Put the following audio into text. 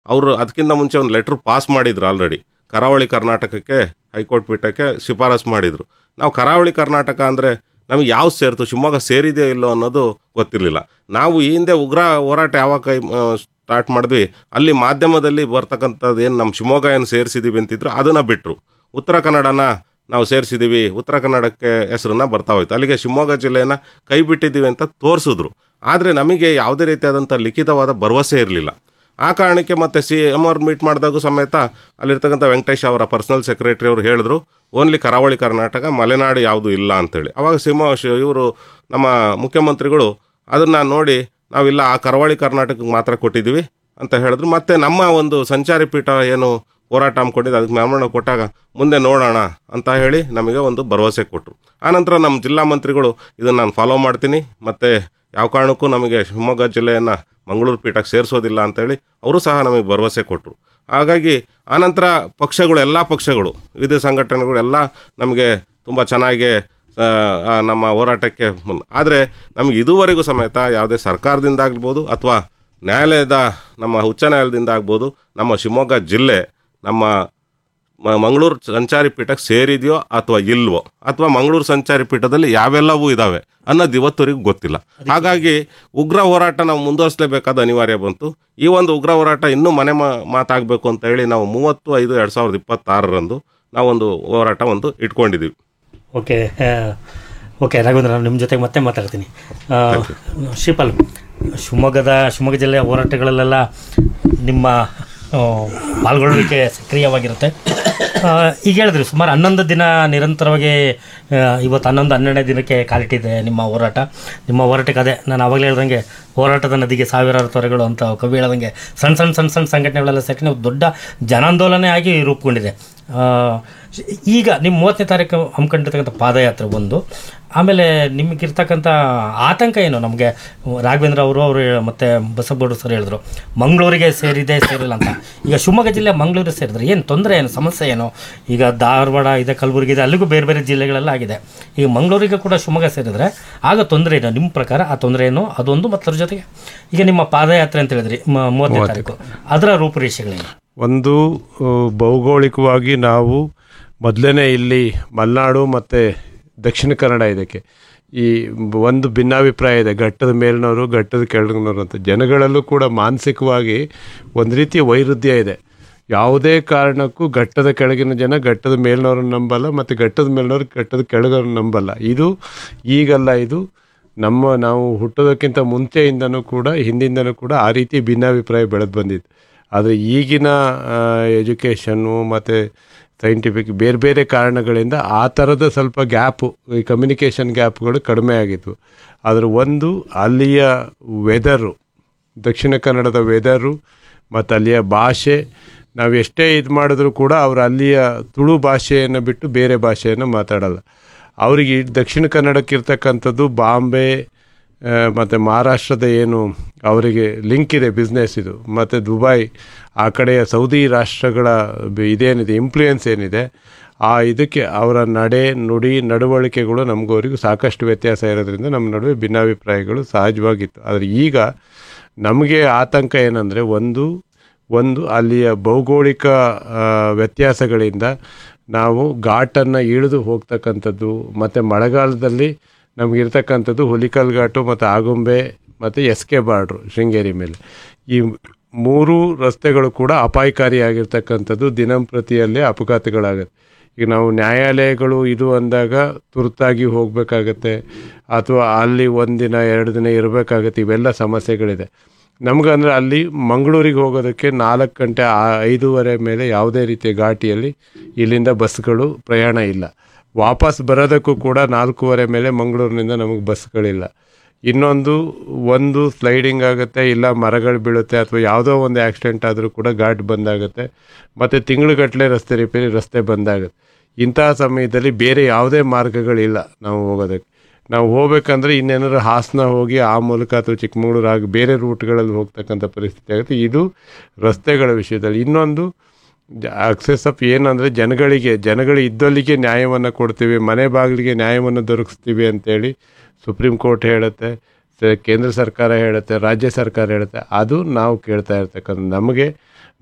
ಅವರು ಅದಕ್ಕಿಂತ ಮುಂಚೆ ಒಂದು ಲೆಟ್ರ್ ಪಾಸ್ ಮಾಡಿದ್ರು ಆಲ್ರೆಡಿ ಕರಾವಳಿ ಕರ್ನಾಟಕಕ್ಕೆ ಹೈಕೋರ್ಟ್ ಪೀಠಕ್ಕೆ ಶಿಫಾರಸ್ ಮಾಡಿದ್ರು ನಾವು ಕರಾವಳಿ ಕರ್ನಾಟಕ ಅಂದರೆ ನಮಗೆ ಯಾವ್ದು ಸೇರ್ತು ಶಿವಮೊಗ್ಗ ಸೇರಿದೆಯೋ ಇಲ್ಲೋ ಅನ್ನೋದು ಗೊತ್ತಿರಲಿಲ್ಲ ನಾವು ಈ ಹಿಂದೆ ಉಗ್ರ ಹೋರಾಟ ಯಾವಾಗ ಕೈ ಸ್ಟಾರ್ಟ್ ಮಾಡಿದ್ವಿ ಅಲ್ಲಿ ಮಾಧ್ಯಮದಲ್ಲಿ ಬರ್ತಕ್ಕಂಥದ್ದು ಏನು ನಮ್ಮ ಶಿವಮೊಗ್ಗ ಏನು ಸೇರಿಸಿದೀವಿ ಅಂತಿದ್ರು ಅದನ್ನು ಬಿಟ್ಟರು ಉತ್ತರ ಕನ್ನಡನ ನಾವು ಸೇರಿಸಿದ್ದೀವಿ ಉತ್ತರ ಕನ್ನಡಕ್ಕೆ ಹೆಸರನ್ನ ಬರ್ತಾ ಹೋಯ್ತು ಅಲ್ಲಿಗೆ ಶಿವಮೊಗ್ಗ ಜಿಲ್ಲೆಯನ್ನು ಕೈ ಬಿಟ್ಟಿದ್ದೀವಿ ಅಂತ ತೋರಿಸಿದ್ರು ಆದರೆ ನಮಗೆ ಯಾವುದೇ ರೀತಿಯಾದಂಥ ಲಿಖಿತವಾದ ಭರವಸೆ ಇರಲಿಲ್ಲ ಆ ಕಾರಣಕ್ಕೆ ಮತ್ತೆ ಸಿ ಎಮ್ ಅವ್ರು ಮೀಟ್ ಮಾಡಿದಾಗೂ ಸಮೇತ ಅಲ್ಲಿರ್ತಕ್ಕಂಥ ವೆಂಕಟೇಶ್ ಅವರ ಪರ್ಸನಲ್ ಸೆಕ್ರೆಟರಿ ಅವರು ಹೇಳಿದ್ರು ಓನ್ಲಿ ಕರಾವಳಿ ಕರ್ನಾಟಕ ಮಲೆನಾಡು ಯಾವುದು ಇಲ್ಲ ಅಂತೇಳಿ ಅವಾಗ ಸಿಂಹ ಇವರು ನಮ್ಮ ಮುಖ್ಯಮಂತ್ರಿಗಳು ಅದನ್ನು ನೋಡಿ ನಾವಿಲ್ಲ ಆ ಕರಾವಳಿ ಕರ್ನಾಟಕಕ್ಕೆ ಮಾತ್ರ ಕೊಟ್ಟಿದ್ದೀವಿ ಅಂತ ಹೇಳಿದ್ರು ಮತ್ತೆ ನಮ್ಮ ಒಂದು ಸಂಚಾರಿ ಪೀಠ ಏನು ಹೋರಾಟ ಹಮ್ಮಿಕೊಂಡಿದ್ದು ಅದಕ್ಕೆ ಮೆಮರಣ ಕೊಟ್ಟಾಗ ಮುಂದೆ ನೋಡೋಣ ಅಂತ ಹೇಳಿ ನಮಗೆ ಒಂದು ಭರವಸೆ ಕೊಟ್ಟರು ಆನಂತರ ನಮ್ಮ ಜಿಲ್ಲಾ ಮಂತ್ರಿಗಳು ಇದನ್ನು ನಾನು ಫಾಲೋ ಮಾಡ್ತೀನಿ ಮತ್ತು ಯಾವ ಕಾರಣಕ್ಕೂ ನಮಗೆ ಶಿವಮೊಗ್ಗ ಜಿಲ್ಲೆಯನ್ನು ಮಂಗಳೂರು ಪೀಠಕ್ಕೆ ಸೇರಿಸೋದಿಲ್ಲ ಅಂತೇಳಿ ಅವರು ಸಹ ನಮಗೆ ಭರವಸೆ ಕೊಟ್ಟರು ಹಾಗಾಗಿ ಆನಂತರ ಪಕ್ಷಗಳು ಎಲ್ಲ ಪಕ್ಷಗಳು ವಿವಿಧ ಸಂಘಟನೆಗಳು ಎಲ್ಲ ನಮಗೆ ತುಂಬ ಚೆನ್ನಾಗಿ ಆ, ಆ, ನಮ್ಮ ಹೋರಾಟಕ್ಕೆ ಮುನ್ ಆದರೆ ನಮಗೆ ಇದುವರೆಗೂ ಸಮೇತ ಯಾವುದೇ ಸರ್ಕಾರದಿಂದ ಆಗ್ಬೋದು ಅಥವಾ ನ್ಯಾಯಾಲಯದ ನಮ್ಮ ಉಚ್ಚ ನ್ಯಾಯಾಲಯದಿಂದ ಆಗ್ಬೋದು ನಮ್ಮ ಶಿವಮೊಗ್ಗ ಜಿಲ್ಲೆ ನಮ್ಮ ಮ- ಮಂಗಳೂರು ಸಂಚಾರಿ ಪೀಠಕ್ಕೆ ಸೇರಿದೆಯೋ ಅಥವಾ ಇಲ್ವೋ ಅಥವಾ ಮಂಗಳೂರು ಸಂಚಾರಿ ಪೀಠದಲ್ಲಿ ಯಾವೆಲ್ಲವೂ ಇದಾವೆ ಅನ್ನೋದು ಇವತ್ತವರೆಗೂ ಗೊತ್ತಿಲ್ಲ ಹಾಗಾಗಿ ಉಗ್ರ ಹೋರಾಟ ನಾವು ಮುಂದುವರಿಸಲೇಬೇಕಾದ ಅನಿವಾರ್ಯ ಬಂತು ಈ ಒಂದು ಉಗ್ರ ಹೋರಾಟ ಇನ್ನೂ ಮನೆ ಮಾ ಮಾತಾಗಬೇಕು ಅಂತ ಹೇಳಿ ನಾವು ಮೂವತ್ತು ಐದು ಎರಡು ಸಾವಿರದ ಇಪ್ಪತ್ತಾರರಂದು ನಾವೊಂದು ಹೋರಾಟ ಒಂದು ಇಟ್ಕೊಂಡಿದ್ದೀವಿ ಓಕೆ ಆ, ಓಕೆ ರಾಘವೇಂದ್ರ ನಾನು ನಿಮ್ಮ ಜೊತೆಗೆ ಮತ್ತೆ ಮಾತಾಡ್ತೀನಿ ಆ, ಶ್ರೀಪಾಲ್ ಶಿವಮೊಗ್ಗದ ಶಿವಮೊಗ್ಗ ಜಿಲ್ಲೆಯ ಹೋರಾಟಗಳಲ್ಲೆಲ್ಲ ನಿಮ್ಮ ಆ, ಪಾಲ್ಗೊಳ್ಳುವಿಕೆ ಸಕ್ರಿಯವಾಗಿರುತ್ತೆ ಆ, ಈಗ ಹೇಳಿದ್ರಿ ಸುಮಾರು ಹನ್ನೊಂದು ದಿನ ನಿರಂತರವಾಗಿ ಆ, ಇವತ್ತು ಹನ್ನೊಂದು ಹನ್ನೆರಡನೇ ದಿನಕ್ಕೆ ಕಾಲಿಟ್ಟಿದೆ ನಿಮ್ಮ ಹೋರಾಟ ನಿಮ್ಮ ಹೋರಾಟಕ್ಕೆ ಅದೇ ನಾನು ಅವಾಗಲೇ ಹೇಳ್ದಂಗೆ ಹೋರಾಟದ ನದಿಗೆ ಸಾವಿರಾರು ತೊರೆಗಳು ಅಂತ ಕವಿ ಹೇಳ್ದಂಗೆ ಸಣ್ಣ ಸಣ್ಣ ಸಣ್ಣ ಸಣ್ಣ ಸಂಘಟನೆಗಳೆಲ್ಲ ಸೇರಿ ಒಂದು ದೊಡ್ಡ ಜನಾಂದೋಲನೆ ಆಗಿ ರೂಪುಗೊಂಡಿದೆ ಆ, ಈಗ ನಿಮ್ಮ ಮೂವತ್ತನೇ ತಾರೀಕು ಹಮ್ಮಿಕೊಂಡಿರ್ತಕ್ಕಂಥ ಪಾದಯಾತ್ರೆ ಒಂದು ಆಮೇಲೆ ನಿಮಗಿರ್ತಕ್ಕಂಥ ಆತಂಕ ಏನು ನಮಗೆ ರಾಘವೇಂದ್ರ ಅವರು ಅವರು ಮತ್ತು ಬಸವಗೌಡರು ಸರ್ ಹೇಳಿದ್ರು ಮಂಗಳೂರಿಗೆ ಸೇರಿದೆ ಸೇರಿಲ್ಲ ಅಂತ ಈಗ ಶಿವಮೊಗ್ಗ ಜಿಲ್ಲೆ ಮಂಗಳೂರಿಗೆ ಸೇರಿದ್ರೆ ಏನು ತೊಂದರೆ ಏನು ಸಮಸ್ಯೆ ಏನು ಈಗ ಧಾರವಾಡ ಇದೆ ಕಲಬುರಗಿ ಇದೆ ಅಲ್ಲಿಗೂ ಬೇರೆ ಬೇರೆ ಜಿಲ್ಲೆಗಳೆಲ್ಲ ಆಗಿದೆ ಈಗ ಮಂಗಳೂರಿಗೆ ಕೂಡ ಶಿವಮೊಗ್ಗ ಸೇರಿದ್ರೆ ಆಗ ತೊಂದರೆ ಏನು ನಿಮ್ಮ ಪ್ರಕಾರ ಆ ತೊಂದರೆ ಏನು ಅದೊಂದು ಮತ್ತು ಅದ್ರ ಜೊತೆಗೆ ಈಗ ನಿಮ್ಮ ಪಾದಯಾತ್ರೆ ಅಂತ ಹೇಳಿದ್ರಿ ಮ- ಮೂವತ್ತನೇ ತಾರೀಕು ಅದರ ರೂಪುರೇಷೆಗಳೇನು ಒಂದು ಆ, ಭೌಗೋಳಿಕವಾಗಿ ನಾವು ಮೊದಲೇ ಇಲ್ಲಿ ಮಲೆನಾಡು ಮತ್ತು ದಕ್ಷಿಣ ಕನ್ನಡ ಇದಕ್ಕೆ ಈ ಒಂದು ಭಿನ್ನಾಭಿಪ್ರಾಯ ಇದೆ ಘಟ್ಟದ ಮೇಲಿನವರು ಘಟ್ಟದ ಕೆಳಗಿನವರು ಅಂತ ಜನಗಳಲ್ಲೂ ಕೂಡ ಮಾನಸಿಕವಾಗಿ ಒಂದು ರೀತಿಯ ವೈರುಧ್ಯ ಇದೆ ಯಾವುದೇ ಕಾರಣಕ್ಕೂ ಘಟ್ಟದ ಕೆಳಗಿನ ಜನ ಘಟ್ಟದ ಮೇಲಿನವ್ರನ್ನ ನಂಬಲ್ಲ ಮತ್ತು ಘಟ್ಟದ ಮೇಲಿನವ್ರು ಘಟ್ಟದ ಕೆಳಗವ್ರನ್ನ ನಂಬಲ್ಲ ಇದು ಈಗಲ್ಲ ಇದು ನಮ್ಮ ನಾವು ಹುಟ್ಟೋದಕ್ಕಿಂತ ಮುಂಚೆಯಿಂದನೂ ಕೂಡ ಹಿಂದಿಂದನೂ ಕೂಡ ಆ ರೀತಿ ಭಿನ್ನಾಭಿಪ್ರಾಯ ಬೆಳೆದು ಬಂದಿತ್ತು ಆದರೆ ಈಗಿನ ಎಜುಕೇಷನ್ನು ಮತ್ತು ಸೈಂಟಿಫಿಕ್ ಬೇರೆ ಬೇರೆ ಕಾರಣಗಳಿಂದ ಆ ಥರದ ಸ್ವಲ್ಪ ಗ್ಯಾಪು ಈ ಕಮ್ಯುನಿಕೇಷನ್ ಗ್ಯಾಪ್ಗಳು ಕಡಿಮೆ ಆಗಿದ್ವು ಆದರೆ ಒಂದು ಅಲ್ಲಿಯ ವೆದರು ದಕ್ಷಿಣ ಕನ್ನಡದ ವೆದರು ಮತ್ತು ಅಲ್ಲಿಯ ಭಾಷೆ ನಾವು ಎಷ್ಟೇ ಇದು ಮಾಡಿದ್ರೂ ಕೂಡ ಅವರು ಅಲ್ಲಿಯ ತುಳು ಭಾಷೆಯನ್ನು ಬಿಟ್ಟು ಬೇರೆ ಭಾಷೆಯನ್ನು ಮಾತಾಡಲ್ಲ ಅವರಿಗೆ ಈ ದಕ್ಷಿಣ ಕನ್ನಡಕ್ಕೆ ಇರ್ತಕ್ಕಂಥದ್ದು ಬಾಂಬೆ ಮತ್ತು ಮಹಾರಾಷ್ಟ್ರದ ಏನು ಅವರಿಗೆ ಲಿಂಕ್ ಇದೆ ಬಿಸ್ನೆಸ್ ಇದು ಮತ್ತು ದುಬೈ ಆ ಕಡೆಯ ಸೌದಿ ರಾಷ್ಟ್ರಗಳ ಬ- ಇದೇನಿದೆ ಇನ್ಫ್ಲೂಯೆನ್ಸ್ ಏನಿದೆ ಆ ಇದಕ್ಕೆ ಅವರ ನಡೆ ನುಡಿ ನಡವಳಿಕೆಗಳು ನಮಗವರಿಗೂ ಸಾಕಷ್ಟು ವ್ಯತ್ಯಾಸ ಇರೋದ್ರಿಂದ ನಮ್ಮ ನಡುವೆ ಭಿನ್ನಾಭಿಪ್ರಾಯಗಳು ಸಹಜವಾಗಿತ್ತು ಆದರೆ ಈಗ ನಮಗೆ ಆತಂಕ ಏನಂದರೆ ಒಂದು ಒಂದು ಅಲ್ಲಿಯ ಭೌಗೋಳಿಕ ಆ, ವ್ಯತ್ಯಾಸಗಳಿಂದ ನಾವು ಘಾಟನ್ನು ಇಳಿದು ಹೋಗ್ತಕ್ಕಂಥದ್ದು ಮತ್ತು ಮಳೆಗಾಲದಲ್ಲಿ ನಮಗಿರ್ತಕ್ಕಂಥದ್ದು ಹುಲಿಕಲ್ ಘಾಟು ಮತ್ತು ಆಗುಂಬೆ ಮತ್ತು ಎಸ್ ಕೆ ಬಾರ್ಡ್ರು ಶೃಂಗೇರಿ ಮೇಲೆ ಈ ಮೂರು ರಸ್ತೆಗಳು ಕೂಡ ಅಪಾಯಕಾರಿಯಾಗಿರ್ತಕ್ಕಂಥದ್ದು ದಿನಂಪ್ರತಿಯಲ್ಲೇ ಅಪಘಾತಗಳಾಗುತ್ತೆ ಈಗ ನಾವು ನ್ಯಾಯಾಲಯಗಳು ಇದು ಅಂದಾಗ ತುರ್ತಾಗಿ ಹೋಗಬೇಕಾಗತ್ತೆ ಅಥವಾ ಅಲ್ಲಿ ಒಂದಿನ ಎರಡು ದಿನ ಇರಬೇಕಾಗತ್ತೆ ಇವೆಲ್ಲ ಸಮಸ್ಯೆಗಳಿದೆ ನಮಗಂದ್ರೆ ಅಲ್ಲಿ ಮಂಗಳೂರಿಗೆ ಹೋಗೋದಕ್ಕೆ ನಾಲ್ಕು ಗಂಟೆ ಆ- ಐದೂವರೆ ಮೇಲೆ ಯಾವುದೇ ರೀತಿಯ ಘಾಟಿಯಲ್ಲಿ ಇಲ್ಲಿಂದ ಬಸ್ಗಳು ಪ್ರಯಾಣ ಇಲ್ಲ ವಾಪಸ್ ಬರೋದಕ್ಕೂ ಕೂಡ ನಾಲ್ಕೂವರೆ ಮೇಲೆ ಮಂಗಳೂರಿನಿಂದ ನಮಗೆ ಬಸ್ಗಳಿಲ್ಲ ಇನ್ನೊಂದು ಒಂದು ಸ್ಲೈಡಿಂಗ್ ಆಗುತ್ತೆ ಇಲ್ಲ ಮರಗಳು ಬೀಳುತ್ತೆ ಅಥವಾ ಯಾವುದೋ ಒಂದು ಆಕ್ಸಿಡೆಂಟ್ ಆದರೂ ಕೂಡ ಘಾಟ್ ಬಂದಾಗುತ್ತೆ ಮತ್ತು ತಿಂಗಳುಗಟ್ಟಲೆ ರಸ್ತೆ ರಿಪೇರಿ ರಸ್ತೆ ಬಂದಾಗುತ್ತೆ ಇಂತಹ ಸಮಯದಲ್ಲಿ ಬೇರೆ ಯಾವುದೇ ಮಾರ್ಗಗಳಿಲ್ಲ ನಾವು ಹೋಗೋದಕ್ಕೆ ನಾವು ಹೋಗ್ಬೇಕಂದ್ರೆ ಇನ್ನೇನಾದ್ರು ಹಾಸನ ಹೋಗಿ ಆ ಮೂಲಕ ಅಥವಾ ಚಿಕ್ಕಮಗಳೂರು ಆಗಿ ಬೇರೆ ರೂಟ್ಗಳಲ್ಲಿ ಹೋಗ್ತಕ್ಕಂಥ ಪರಿಸ್ಥಿತಿ ಆಗುತ್ತೆ ಇದು ರಸ್ತೆಗಳ ವಿಷಯದಲ್ಲಿ ಇನ್ನೊಂದು ಅಕ್ಸೆಸ್ ಆಫ್ ಏನಂದರೆ ಜನಗಳಿಗೆ ಜನಗಳು ಇದ್ದಲ್ಲಿಗೆ ನ್ಯಾಯವನ್ನು ಕೊಡ್ತೀವಿ ಮನೆ ಬಾಗಿಲಿಗೆ ನ್ಯಾಯವನ್ನು ದೊರಕಿಸ್ತೀವಿ ಅಂತೇಳಿ ಸುಪ್ರೀಂ ಕೋರ್ಟ್ ಹೇಳುತ್ತೆ ಸ- ಕೇಂದ್ರ ಸರ್ಕಾರ ಹೇಳುತ್ತೆ ರಾಜ್ಯ ಸರ್ಕಾರ ಹೇಳುತ್ತೆ ಅದು ನಾವು ಕೇಳ್ತಾ ಇರ್ತಕ್ಕಂಥ ನಮಗೆ